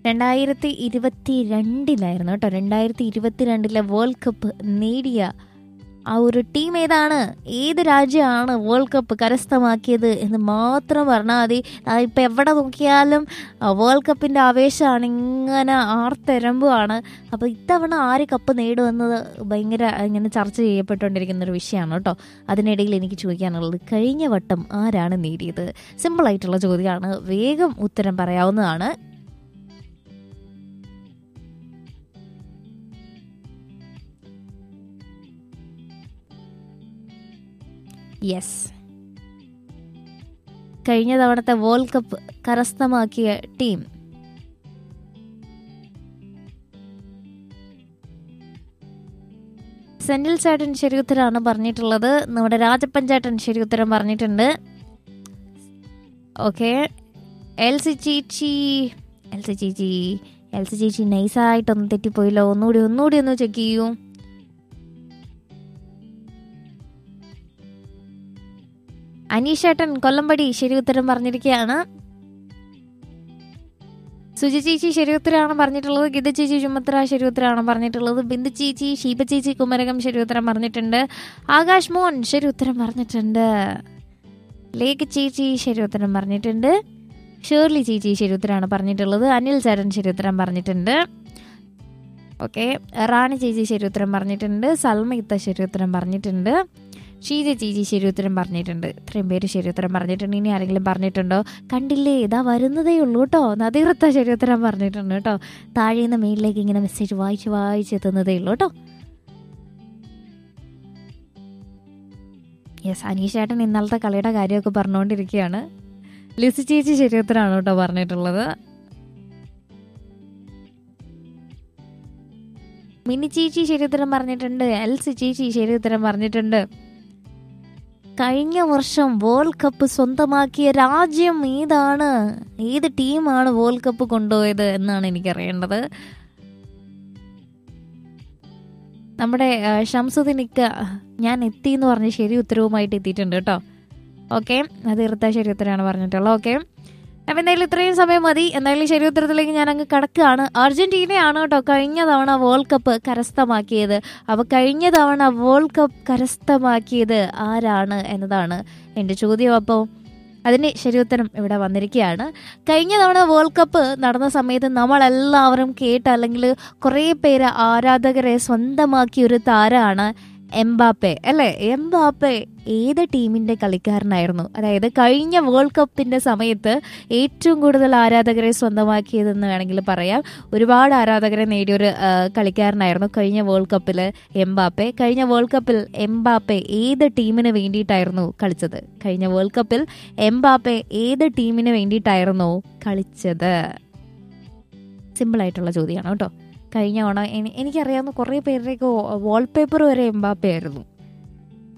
രണ്ടായിരത്തി ഇരുപത്തി രണ്ടിലായിരുന്നു കേട്ടോ രണ്ടായിരത്തി ഇരുപത്തിരണ്ടിലെ വേൾഡ് കപ്പ് നേടിയ ആ ഒരു ടീം ഏതാണ് ഏത് രാജ്യമാണ് വേൾഡ് കപ്പ് കരസ്ഥമാക്കിയത് എന്ന് മാത്രം പറഞ്ഞാൽ മതി ഇപ്പം എവിടെ നോക്കിയാലും ആ, വേൾഡ് കപ്പിൻ്റെ ആവേശമാണ് ഇങ്ങനെ ആർത്തെരമ്പുമാണ് അപ്പോൾ ഇത്തവണ ആര് കപ്പ് നേടുമെന്നത് ഭയങ്കര ഇങ്ങനെ ചർച്ച ചെയ്യപ്പെട്ടുകൊണ്ടിരിക്കുന്ന ഒരു വിഷയമാണ് കേട്ടോ അതിനിടയിൽ എനിക്ക് ചോദിക്കാനുള്ളത് കഴിഞ്ഞ വട്ടം ആരാണ് നേടിയത് സിമ്പിളായിട്ടുള്ള ചോദ്യമാണ് വേഗം ഉത്തരം പറയാവുന്നതാണ് യെസ് കഴിഞ്ഞ തവണത്തെ വേൾഡ് കപ്പ് കരസ്ഥമാക്കിയ ടീം സെന്റിൽ ചേട്ടൻ ശരി ഉത്തരമാണ് പറഞ്ഞിട്ടുള്ളത് നമ്മുടെ രാജപ്പൻ ചേട്ടൻ ശരി ഉത്തരം പറഞ്ഞിട്ടുണ്ട് ഓക്കെ എൽ സി ചേച്ചി എൽ സി ചേച്ചി എൽ സി ചേച്ചി നൈസായിട്ടൊന്നും തെറ്റിപ്പോയില്ലോ ഒന്നുകൂടി ഒന്നുകൂടി ഒന്ന് ചെക്ക് ചെയ്യൂ അനീഷേട്ടൻ കൊല്ലമ്പടി ശരി ഉത്തരം പറഞ്ഞിരിക്കുകയാണ് സുജി ചേച്ചി ശരി ഉത്തരമാണ് പറഞ്ഞിട്ടുള്ളത് ഗീത ചേച്ചി ചുമത്ര ശരി ഉത്തരമാണ് പറഞ്ഞിട്ടുള്ളത് ബിന്ദു ചേച്ചി ഷീബ ചേച്ചി കുമരകം ശരി ഉത്തരം പറഞ്ഞിട്ടുണ്ട് ആകാശ് മോൻ ശരി ഉത്തരം പറഞ്ഞിട്ടുണ്ട് ലേഖ ചേച്ചി ശരി ഉത്തരം പറഞ്ഞിട്ടുണ്ട് ഷേർലി ചേച്ചി ശരി ഉത്തരമാണ് പറഞ്ഞിട്ടുള്ളത് അനിൽ ചരൺ ശരി ഉത്തരം പറഞ്ഞിട്ടുണ്ട് ഓക്കെ റാണി ചേച്ചി ശരി ഉത്തരം പറഞ്ഞിട്ടുണ്ട് സൽമയിത്ത ശരി ഉത്തരം പറഞ്ഞിട്ടുണ്ട് ഷീജ ചേച്ചി ശരി ഉത്തരം പറഞ്ഞിട്ടുണ്ട് ഇത്രയും പേര് ശരി ഉത്തരം പറഞ്ഞിട്ടുണ്ട് ഇനി ആരെങ്കിലും പറഞ്ഞിട്ടുണ്ടോ കണ്ടില്ലേ ഇതാ വരുന്നതേ ഉള്ളൂ കേട്ടോ നദീറത്ത ശരി ഉത്തരം പറഞ്ഞിട്ടുണ്ട് കേട്ടോ താഴെ നിന്ന് മെയിലിലേക്ക് ഇങ്ങനെ മെസ്സേജ് വായിച്ച് വായിച്ച് എത്തുന്നതേ ഉള്ളൂ കേട്ടോ യെസ് അനീഷേട്ടൻ ഇന്നലത്തെ കളിയുടെ കാര്യമൊക്കെ പറഞ്ഞുകൊണ്ടിരിക്കുകയാണ് ലിസി ചേച്ചി ശരി ഉത്തരമാണ് കേട്ടോ പറഞ്ഞിട്ടുള്ളത് മിനി ചേച്ചി ശരി ഉത്തരം പറഞ്ഞിട്ടുണ്ട് എൽസി ചേച്ചി ശരി ഉത്തരം പറഞ്ഞിട്ടുണ്ട് കഴിഞ്ഞ വർഷം വേൾഡ് കപ്പ് സ്വന്തമാക്കിയ രാജ്യം ഏതാണ് ഏത് ടീമാണ് വേൾഡ് കപ്പ് കൊണ്ടുപോയത് എന്നാണ് എനിക്കറിയേണ്ടത് നമ്മുടെ ആ, ഷംസുദ്ദീനിക്ക ഞാൻ എത്തി എന്ന് പറഞ്ഞ് ശരി ഉത്തരവുമായിട്ട് എത്തിയിട്ടുണ്ട് കേട്ടോ ഓക്കെ അത് ഇറുത്ത ശരി ഉത്തരമാണ് പറഞ്ഞിട്ടുള്ളത് ഓക്കെ അപ്പം എന്തായാലും ഇത്രയും സമയം മതി എന്തായാലും ശരി ഉത്തരത്തിലേക്ക് ഞാൻ അങ്ങ് കടക്കുകയാണ് അർജന്റീനയാണ് കേട്ടോ കഴിഞ്ഞ തവണ വേൾഡ് കപ്പ് കരസ്ഥമാക്കിയത് അപ്പോൾ കഴിഞ്ഞ തവണ വേൾഡ് കപ്പ് കരസ്ഥമാക്കിയത് ആരാണ് എന്നതാണ് എൻ്റെ ചോദ്യം അപ്പോൾ അതിന് ശരി ഉത്തരം ഇവിടെ വന്നിരിക്കുകയാണ് കഴിഞ്ഞ തവണ വേൾഡ് കപ്പ് നടന്ന സമയത്ത് നമ്മളെല്ലാവരും കേട്ട അല്ലെങ്കിൽ കുറേ പേര് ആരാധകരെ സ്വന്തമാക്കിയ ഒരു താരമാണ് എംബാപ്പെ അല്ലേ എംബാപ്പെ ഏത് ടീമിന്റെ കളിക്കാരനായിരുന്നു അതായത് കഴിഞ്ഞ വേൾഡ് കപ്പിന്റെ സമയത്ത് ഏറ്റവും കൂടുതൽ ആരാധകരെ സ്വന്തമാക്കിയതെന്ന് വേണമെങ്കിൽ പറയാം ഒരുപാട് ആരാധകരെ നേടിയൊരു ആ, കളിക്കാരനായിരുന്നു കഴിഞ്ഞ വേൾഡ് കപ്പിൽ എംബാപ്പെ കഴിഞ്ഞ വേൾഡ് കപ്പിൽ എംബാപ്പെ ഏത് ടീമിന് വേണ്ടിയിട്ടായിരുന്നു കളിച്ചത് കഴിഞ്ഞ വേൾഡ് കപ്പിൽ എംബാപ്പെ ഏത് ടീമിന് വേണ്ടിയിട്ടായിരുന്നു കളിച്ചത് സിമ്പിൾ ആയിട്ടുള്ള ചോദ്യമാണ് കേട്ടോ കഴിഞ്ഞ ഓണം എനി- എനിക്കറിയാവുന്ന കുറേ പേരുടെയൊക്കെ വാൾപേപ്പർ വരെ എംബാപ്പെ ആയിരുന്നു